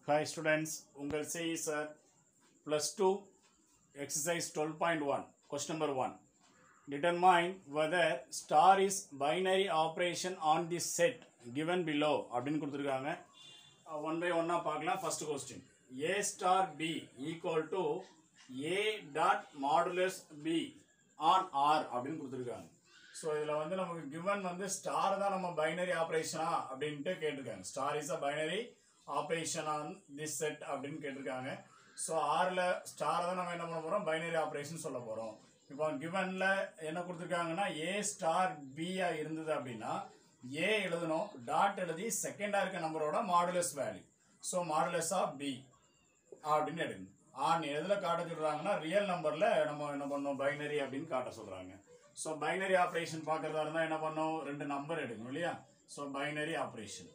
hi students உங்கள் CE sir plus two exercise twelve point one question number one determine whether star is binary operation on the set given below அப்படின்னு கொடுத்துருக்காங்க one by ஒன்னாக பார்க்கலாம் first question A star B equal to A dot modulus B on R அப்படின்னு கொடுத்துருக்காங்க so இதில் வந்து நமக்கு given வந்து ஸ்டார் தான் நம்ம பைனரி ஆப்ரேஷனா அப்படின்ட்டு கேட்டிருக்காங்க star is a binary operation on this set அப்படின்னு கேட்டிருக்காங்க ஸோ ஆரில் ஸ்டாரை தான் நம்ம என்ன பண்ண போகிறோம் பைனரி ஆப்ரேஷன் சொல்ல போகிறோம் இப்போ கிவனில் என்ன கொடுத்துருக்காங்கன்னா ஏ ஸ்டார் பியா இருந்தது அப்படின்னா ஏ எழுதணும் டாட் எழுதி செகண்டாக இருக்க நம்பரோட modulus value so modulus of B அப்படின்னு எடுக்கணும் ஆன் எதில் காட்ட சொல்கிறாங்கன்னா ரியல் நம்பரில் நம்ம என்ன பண்ணோம் பைனரி அப்படின்னு காட்ட சொல்கிறாங்க ஸோ பைனரி ஆப்ரேஷன் பார்க்குறதா இருந்தால் என்ன பண்ணோம் ரெண்டு நம்பர் எடுக்கணும் இல்லையா so binary operation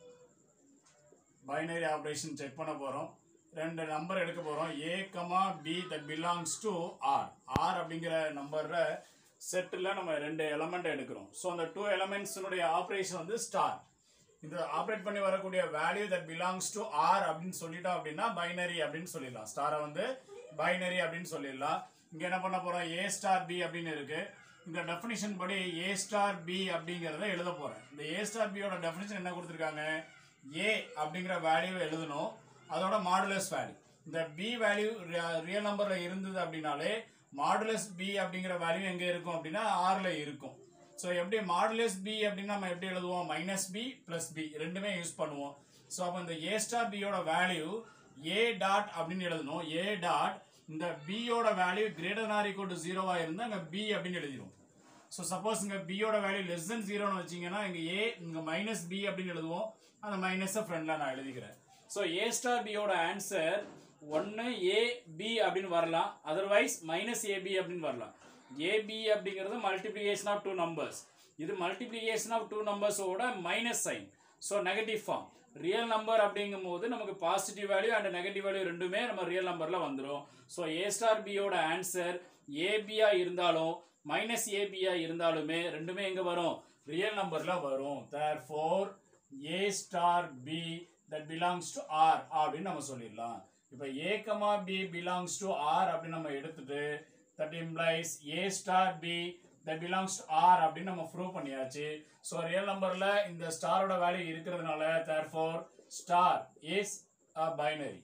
binary operation check பண்ண போகிறோம் ரெண்டு நம்பர் எடுக்க போகிறோம் A comma B that belongs to R R அப்படிங்கிற நம்பரில் செட்டில் நம்ம ரெண்டு எலமெண்ட் எடுக்கிறோம் ஸோ அந்த டூ எலமெண்ட்ஸினுடைய ஆப்ரேஷன் வந்து ஸ்டார் இந்த ஆப்ரேட் பண்ணி வரக்கூடிய value that belongs to R அப்படின்னு சொல்லிட்டோம் அப்படின்னா பைனரி அப்படின்னு சொல்லிடலாம் ஸ்டாரை வந்து பைனரி அப்படின்னு சொல்லிடலாம் இங்கே என்ன பண்ண போகிறோம் ஏ ஸ்டார் பி அப்படின்னு இருக்கு இந்த டெஃபினிஷன் படி ஏ ஸ்டார் பி அப்படிங்கிறத எழுத போகிறேன் இந்த ஏ ஸ்டார் பியோட டெஃபினிஷன் என்ன கொடுத்துருக்காங்க ஏ அப்படிங்கிற வேல்யூ எழுதணும் அதோட மாடுலஸ் வேல்யூ இந்த பி வேல்யூ ரியல் நம்பரில் இருந்தது அப்படின்னாலே மாடுலஸ் பி அப்படிங்கிற வேல்யூ எங்கே இருக்கும் அப்படின்னா ஆறில் இருக்கும் ஸோ எப்படி மாடுலஸ் பி அப்படின்னு நம்ம எப்படி எழுதுவோம் மைனஸ் பி ப்ளஸ் பி ரெண்டுமே யூஸ் பண்ணுவோம் ஸோ அப்போ இந்த ஏ ஸ்டார் பியோட வேல்யூ ஏ டாட் அப்படின்னு எழுதணும் ஏ டாட் இந்த பியோட value greater or equal to ஜீரோவாக இருந்தால் அங்கே பி அப்படின்னு எழுதிடும் ஸோ சப்போஸ் இங்கே பியோட வேல்யூ லெஸ் தென் ஜீரோன்னு வச்சிங்கன்னா இங்கே ஏ இங்கே மைனஸ் பி அப்படின்னு எழுதுவோம் அந்த மைனஸை ஃப்ரெண்டில் நான் எழுதிக்கிறேன் ஸோ ஏ ஸ்டார் பியோட ஆன்சர் ஒன்று ஏ பி அப்படின்னு வரலாம் அதர்வைஸ் மைனஸ் ஏபி அப்படின்னு வரலாம் ஏபி அப்படிங்கிறது மல்டிப்ளிகேஷன் ஆஃப் டூ நம்பர்ஸ் இது மல்டிப்ளிகேஷன் ஆஃப் டூ நம்பர்ஸோட minus sign so negative form real number அப்படிங்கும் போது நமக்கு positive value and negative value ரெண்டுமே நம்ம ரியல் நம்பரில் வந்துடும் ஸோ ஏ ஸ்டார் பியோட ஆன்சர் ஏபியா இருந்தாலும் மைனஸ் ஏபியா இருந்தாலுமே ரெண்டுமே எங்கே வரும் ரியல் நம்பரில் வரும் therefore A star B that belongs to R அப்படின்னு நம்ம சொல்லிடலாம் இப்போ A comma B belongs to R அப்படின்னு நம்ம எடுத்துட்டு that implies A star B that belongs to R அப்படின்னு நம்ம ப்ரூவ் பண்ணியாச்சு ஸோ ரியல் நம்பரில் இந்த ஸ்டாரோட வேல்யூ இருக்கிறதுனால therefore star is a binary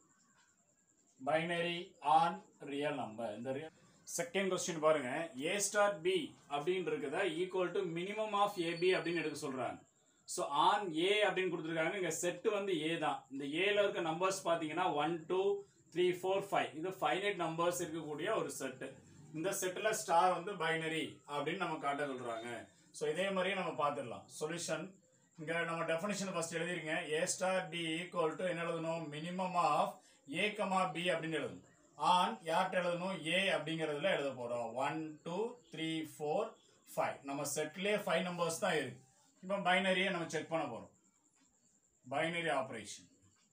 binary on real number இந்த ரியல் செகண்ட் கொஸ்டின் பாருங்க ஏ ஸ்டார் பி அப்படின்னு இருக்குதா equal to minimum of AB அப்படின்னு எடுக்க சொல்றாங்க ஸோ ஆன் ஏ அப்படின்னு கொடுத்துருக்காங்க இங்கே செட்டு வந்து ஏ தான் இந்த ஏல இருக்க நம்பர்ஸ் பார்த்தீங்கன்னா one two three four five இது ஃபைனைட் நம்பர்ஸ் இருக்கக்கூடிய ஒரு செட்டு இந்த செட்டில் ஸ்டார் வந்து பைனரி அப்படின்னு நம்ம காட்ட சொல்கிறாங்க ஸோ இதே மாதிரியே நம்ம பார்த்துடலாம் சொல்யூஷன் இங்கே நம்ம டெஃபினிஷன் ஃபர்ஸ்ட் எழுதிருங்க A star D equal to என்ன எழுதணும் minimum of A comma B அப்படின்னு எழுதணும் ஆன் யார்கிட்ட எழுதணும் ஏ அப்படிங்கிறதுல எழுத போகிறோம் one two three four five நம்ம செட்லேயே ஃபைவ் நம்பர்ஸ் தான் இருக்கு இப்போ பைனரியை நம்ம செக் பண்ண போகிறோம் பைனரி ஆப்ரேஷன்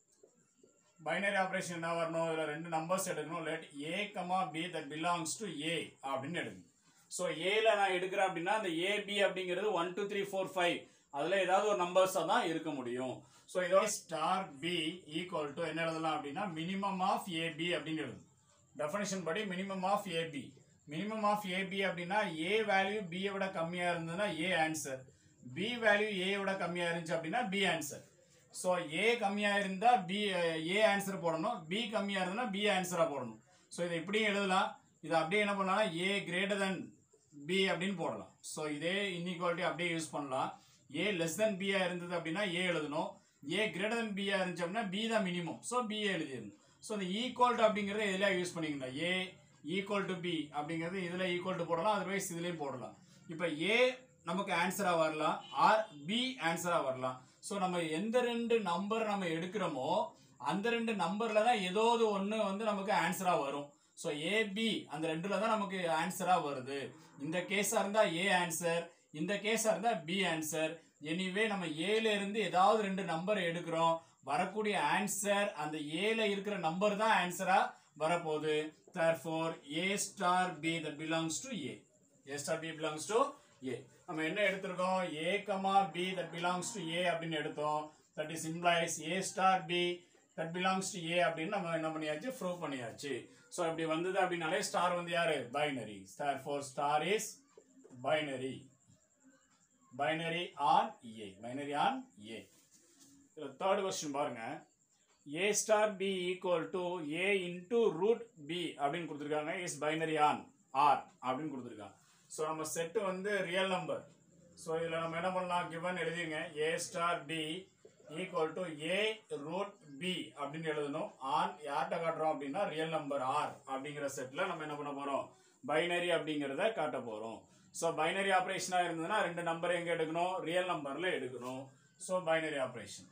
பைனரி ஆப்ரேஷன் என்ன வரணும் இதில் ரெண்டு நம்பர்ஸ் எடுக்கணும் let A comma B that belongs to A அப்படின்னு எடுக்கணும் ஸோ ஏல நான் எடுக்கிறேன் அப்படின்னா அந்த ஏபி அப்படிங்கிறது one two three four five அதில் ஏதாவது ஒரு நம்பர்ஸாக தான் இருக்க முடியும் ஸோ இதோட ஸ்டார் பி ஈக்குவல் டு என்ன எழுதலாம் அப்படின்னா மினிமம் ஆஃப் ஏபி அப்படின்னு எழுதும் டெஃபினேஷன் படி minimum of AB minimum of AB அப்படின்னா ஏ வேல்யூ பியை விட கம்மியாக இருந்ததுன்னா A answer B value A விட கம்மியாக இருந்துச்சு அப்படின்னா பி ஆன்சர் ஸோ ஏ கம்மியாக இருந்தால் பி ஏ ஆன்சர் போடணும் பி கம்மியாக இருந்ததுன்னா பி ஆன்சராக போடணும் ஸோ இதை இப்படியும் எழுதலாம் இதை அப்படியே என்ன பண்ணலாம்னா ஏ கிரேட்டர் தென் பி அப்படின்னு போடலாம் ஸோ இதே இன்இக்வாலிட்டி அப்படியே யூஸ் பண்ணலாம் ஏ லெஸ் தென் பியாக இருந்தது அப்படின்னா ஏ எழுதணும் ஏ கிரேட்டர் தென் பியாக இருந்துச்சு அப்படின்னா பி தான் மினிமம் ஸோ பி எழுதிடணும் ஸோ இந்த ஈக்குவல் டு அப்படிங்கிறத இதில் யூஸ் பண்ணிக்கலாம் ஏ ஈக்குவல் டு பி அப்படிங்கிறது இதில் ஈக்குவல் டு போடலாம் அதர்வைஸ் இதுலேயும் போடலாம் இப்போ ஏ நமக்கு ஆன்சராக வரலாம் ஆர் பி ஆன்சராக வரலாம் ஸோ நம்ம எந்த ரெண்டு நம்பர் நம்ம எடுக்கிறோமோ அந்த ரெண்டு நம்பரில் தான் ஏதோ ஒன்று வந்து நமக்கு ஆன்சராக வரும் ஸோ ஏபி அந்த ரெண்டில் தான் நமக்கு ஆன்சராக வருது இந்த கேஸாக இருந்தால் ஏ ஆன்சர் இந்த கேஸாக இருந்தால் பி ஆன்சர் எனிவே நம்ம ஏல இருந்து ஏதாவது ரெண்டு நம்பர் எடுக்கிறோம் வரக்கூடிய ஆன்சர் அந்த ஏல இருக்கிற நம்பர் தான் ஆன்சராக வரப்போகுது therefore A star B that belongs to A A star B belongs to A நம்ம என்ன எடுத்திருக்கோம் A comma B that belongs to A அப்படின்னு எடுத்தோம் that is implies A star B that belongs to A அப்படின்னு நம்ம என்ன பண்ணியாச்சு prove பண்ணியாச்சு ஸோ இப்படி வந்தது அப்படின்னாலே ஸ்டார் வந்து யாரு binary star for star is binary binary on A binary on A இதில் தேர்ட் கொஸ்டின் பாருங்க A star B equal to A into root B அப்படின்னு கொடுத்துருக்காங்க இஸ் பைனரி ஆன் ஆர் அப்படின்னு கொடுத்துருக்காங்க ஸோ நம்ம செட்டு வந்து ரியல் நம்பர் ஸோ இதில் நம்ம என்ன பண்ணலாம் கிவன் எழுதிங்க A star B equal to A root B அப்படின்னு எழுதணும் ஆன் யார்கிட்ட காட்டுறோம் அப்படின்னா ரியல் நம்பர் ஆர் அப்படிங்கிற செட்டில் நம்ம என்ன பண்ண போகிறோம் பைனரி அப்படிங்கிறத காட்ட போகிறோம் ஸோ பைனரி ஆப்ரேஷனாக இருந்ததுன்னா ரெண்டு நம்பர் எங்கே எடுக்கணும் ரியல் நம்பரில் எடுக்கணும் so binary operation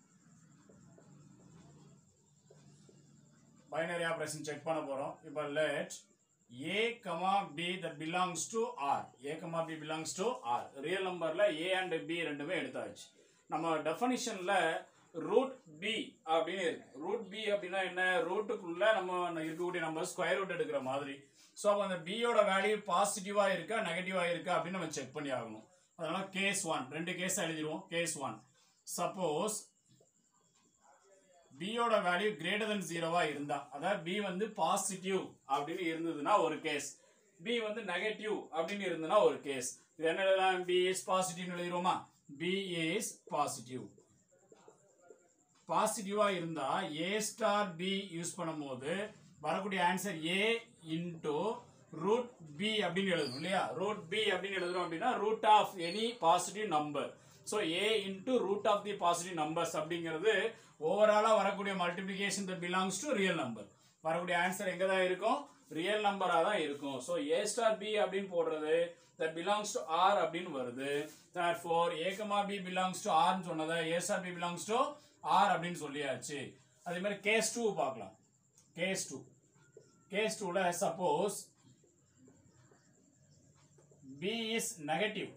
binary operation check பண்ண போறோம் இப்போ let A comma B that belongs to R A comma B belongs to R real நம்பர்ல ஏ அண்ட் பி ரெண்டுமே எடுத்தாச்சு நம்ம டெஃபனிஷன்ல ரூட் பி அப்படின்னு இருக்கு ரூட் பி அப்படின்னா என்ன ரூட்டுக்குள்ள நம்ம இருக்கக்கூடிய நம்பர் ஸ்கொயர் ரூட் எடுக்கிற மாதிரி ஸோ அப்போ அந்த பியோட வேல்யூ பாசிட்டிவா இருக்கா நெகட்டிவா இருக்கா அப்படின்னு நம்ம செக் பண்ணி ஆகணும் அதனால கேஸ் ஒன் ரெண்டு கேஸ் எழுதிடுவோம் கேஸ் ஒன் சப்போஸ் பியோட வேல்யூ கிரேட்டர் than ஜீரோவா இருந்தா அதாவது பி வந்து பாசிட்டிவ் அப்படின்னு இருந்ததுன்னா ஒரு கேஸ் பி வந்து நெகட்டிவ் அப்படின்னு இருந்ததுன்னா ஒரு கேஸ் இது என்ன எழுதலாம் பி இஸ் பாசிட்டிவ் எழுதிருவோமா பி இஸ் பாசிட்டிவ் பாசிட்டிவா இருந்தா ஏ ஸ்டார் பி யூஸ் பண்ணும்போது வரக்கூடிய answer A into root B அப்படின்னு எழுதணும் இல்லையா ரூட் பி அப்படின்னு எழுதுறோம் அப்படின்னா root of any positive number so A into root of the positive numbers அப்படிங்கிறது ஓவராலாக வரக்கூடிய multiplication that belongs to real number வரக்கூடிய ஆன்சர் எங்கே தான் இருக்கும் ரியல் நம்பராக தான் இருக்கும் ஸோ ஏ ஸ்டார் பி அப்படின்னு போடுறது தட் பிலாங்ஸ் டு ஆர் அப்படின்னு வருது for A comma B belongs to ஆர்னு சொன்னதை A star B belongs to R அப்படின்னு சொல்லியாச்சு அதே மாதிரி கேஸ் டூ பார்க்கலாம் கேஸ் டூ கேஸ் டூல suppose B is negative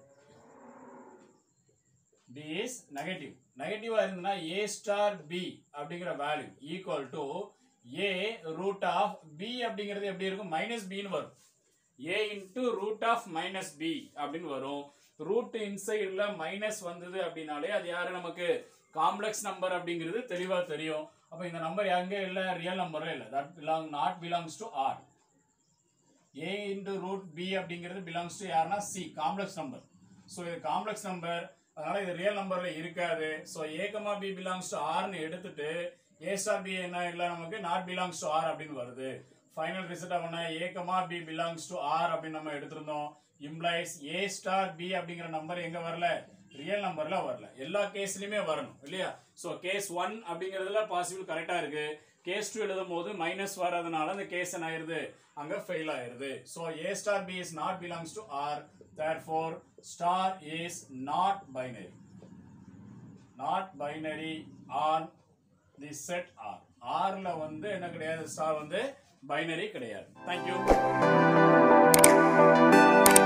B is negative நெகட்டிவா இருந்ததுன்னா ஏ ஸ்டார் பி அப்படிங்கிற value equal to A root of B அப்படிங்கிறது எப்படி இருக்கும் மைனஸ் பின்னு வரும் A into root of minus B அப்படின்னு வரும் ரூட் இன்சைடில் மைனஸ் வந்தது அப்படின்னாலே அது யாரு நமக்கு காம்ப்ளெக்ஸ் நம்பர் அப்படிங்கிறது தெளிவாக தெரியும் அப்போ இந்த நம்பர் எங்கே இல்லை ரியல் நம்பரும் இல்லை that belong not belongs to R A into root B அப்படிங்கிறது பிலாங்ஸ் டு யாருன்னா சி காம்ப்ளெக்ஸ் நம்பர் ஸோ இது காம்ப்ளெக்ஸ் நம்பர் அதனால இது ரியல் நம்பர்ல இருக்காது so A comma B belongs to ஆர்னு எடுத்துட்டு ஏ ஸ்டார் பி என்ன இல்லை நமக்கு நாட் பிலாங்ஸ் டு ஆர் அப்படின்னு வருது ஃபைனல் ரிசல்ட் பண்ண A comma B belongs to R அப்படின்னு நம்ம எடுத்திருந்தோம் இம்ப்ளைஸ் ஏ ஸ்டார் பி அப்படிங்கிற நம்பர் எங்க வரல ரியல் நம்பர்ல வரல எல்லா கேஸ்லயுமே வரணும் இல்லையா ஸோ கேஸ் ஒன் அப்படிங்கிறதுல பாசிபிள் கரெக்டா இருக்கு கேஸ் டூ எழுதும் போது மைனஸ் வர்றதுனால அந்த கேஸ் என்ன ஆயிருது அங்க ஃபெயில் ஆயிருது so A star B is not belongs to R therefore star is not binary not binary on the set R R ல வந்து என்ன கிடையாது ஸ்டார் வந்து பைனரி கிடையாது தேங்க்யூ